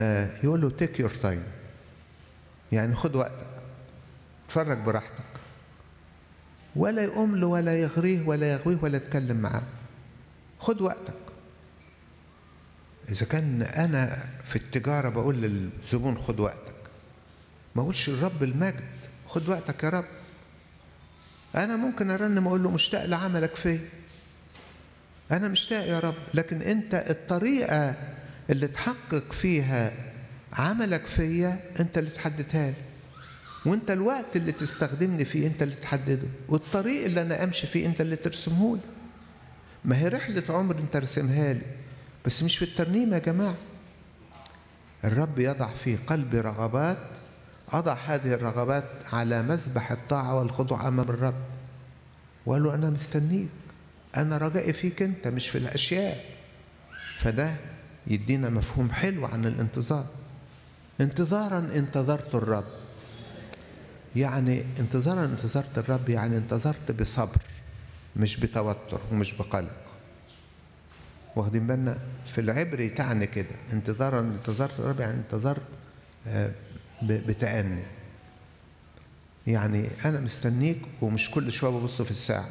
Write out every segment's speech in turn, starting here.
يقول له تيك يور تايم يعني خد وقتك اتفرج براحتك ولا يقوم له ولا يغريه ولا يغويه ولا يتكلم معاه خد وقتك إذا كان أنا في التجارة بقول للزبون خد وقتك ما أقولش الرب المجد خد وقتك يا رب أنا ممكن أرنم أقول له مشتاق لعملك فيا أنا مشتاق يا رب لكن أنت الطريقة اللي تحقق فيها عملك فيا أنت اللي تحددها لي وأنت الوقت اللي تستخدمني فيه أنت اللي تحدده والطريق اللي أنا أمشي فيه أنت اللي ترسمه لي ما هي رحلة عمر أنت رسمها لي بس مش في الترنيم يا جماعة الرب يضع في قلبي رغبات أضع هذه الرغبات على مذبح الطاعة والخضوع أمام الرب وقال له أنا مستنيك أنا رجائي فيك أنت مش في الأشياء فده يدينا مفهوم حلو عن الانتظار انتظارا انتظرت الرب يعني انتظارا انتظرت الرب يعني انتظرت بصبر مش بتوتر ومش بقلق واخدين بالنا في العبري تعني كده انتظارا انتظرت الرب يعني انتظرت بتأني يعني أنا مستنيك ومش كل شوية ببص في الساعة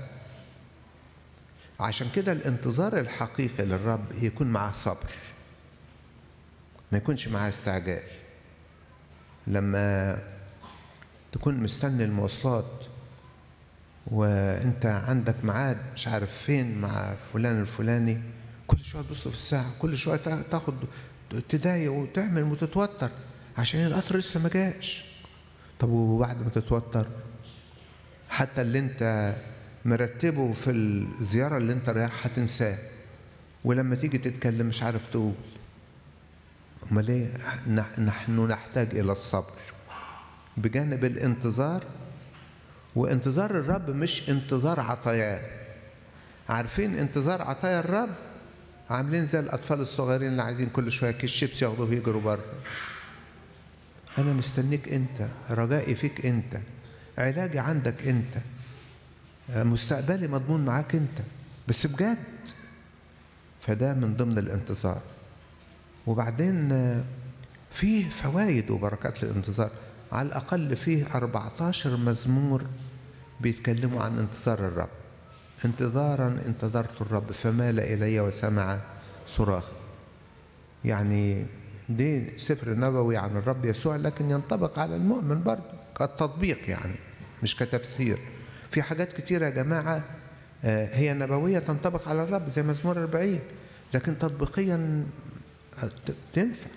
عشان كده الانتظار الحقيقي للرب يكون معاه صبر ما يكونش معاه استعجال لما تكون مستني المواصلات وانت عندك ميعاد مش عارف فين مع فلان الفلاني كل شويه تبص في الساعه كل شويه تاخد تضايق وتعمل وتتوتر عشان القطر لسه ما جاش طب وبعد ما تتوتر حتى اللي انت مرتبه في الزياره اللي انت رايحها تنساه ولما تيجي تتكلم مش عارف تقول امال ايه نحن نحتاج الى الصبر بجانب الانتظار وانتظار الرب مش انتظار عطاياه عارفين انتظار عطايا الرب عاملين زي الاطفال الصغيرين اللي عايزين كل شويه كيس شيبسي ياخدوه ويجروا بره انا مستنيك انت رجائي فيك انت علاجي عندك انت مستقبلي مضمون معاك انت بس بجد فده من ضمن الانتظار وبعدين فيه فوائد وبركات للانتظار على الأقل فيه 14 مزمور بيتكلموا عن انتظار الرب انتظارا انتظرت الرب فمال إلي وسمع صراخ يعني دي سفر نبوي عن الرب يسوع لكن ينطبق على المؤمن برضه كتطبيق يعني مش كتفسير في حاجات كتيرة يا جماعة هي نبوية تنطبق على الرب زي مزمور 40 لكن تطبيقيا تنفع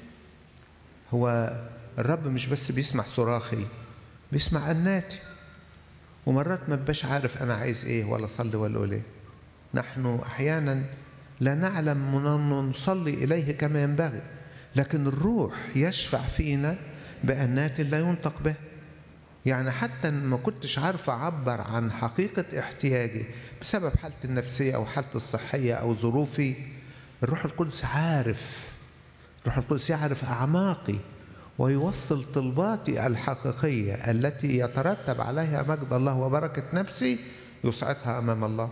هو الرب مش بس بيسمع صراخي بيسمع أناتي ومرات ما ببقاش عارف أنا عايز إيه ولا أصلي ولا أقول إيه نحن أحيانا لا نعلم نصلي إليه كما ينبغي لكن الروح يشفع فينا بأنات لا ينطق به يعني حتى ما كنتش عارف أعبر عن حقيقة احتياجي بسبب حالتي النفسية أو حالتي الصحية أو ظروفي الروح القدس عارف الروح القدس يعرف أعماقي ويوصل طلباتي الحقيقية التي يترتب عليها مجد الله وبركة نفسي يصعدها أمام الله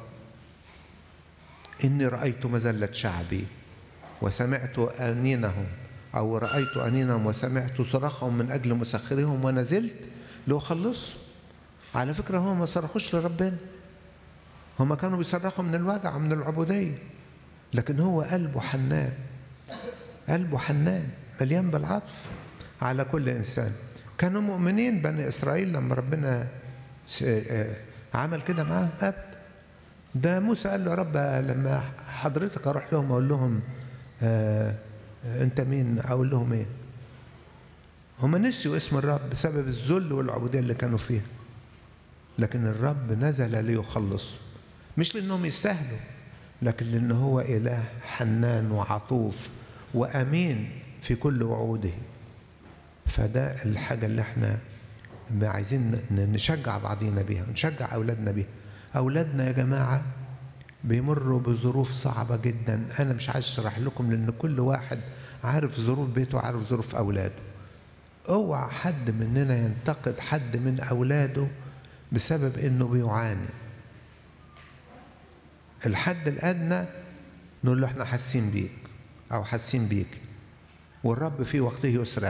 إني رأيت مذلة شعبي وسمعت أنينهم أو رأيت أنينهم وسمعت صراخهم من أجل مسخرهم ونزلت لأخلصهم على فكرة هم ما صرخوش لربنا هم كانوا بيصرخوا من الوجع من العبودية لكن هو قلبه حنان قلبه حنان مليان بالعطف على كل إنسان كانوا مؤمنين بني إسرائيل لما ربنا عمل كده معاه أبدا ده موسى قال له يا رب لما حضرتك أروح لهم أقول لهم آه أنت مين أقول لهم إيه هم نسيوا اسم الرب بسبب الذل والعبودية اللي كانوا فيها لكن الرب نزل ليخلصهم مش لأنهم يستاهلوا لكن لأنه هو إله حنان وعطوف وأمين في كل وعوده فده الحاجة اللي احنا عايزين نشجع بعضينا بيها نشجع أولادنا بيها أولادنا يا جماعة بيمروا بظروف صعبة جدا أنا مش عايز أشرح لكم لأن كل واحد عارف ظروف بيته وعارف ظروف أولاده اوعى حد مننا ينتقد حد من أولاده بسبب إنه بيعاني الحد الأدنى نقول له احنا حاسين بيك أو حاسين بيك والرب في وقته يسرع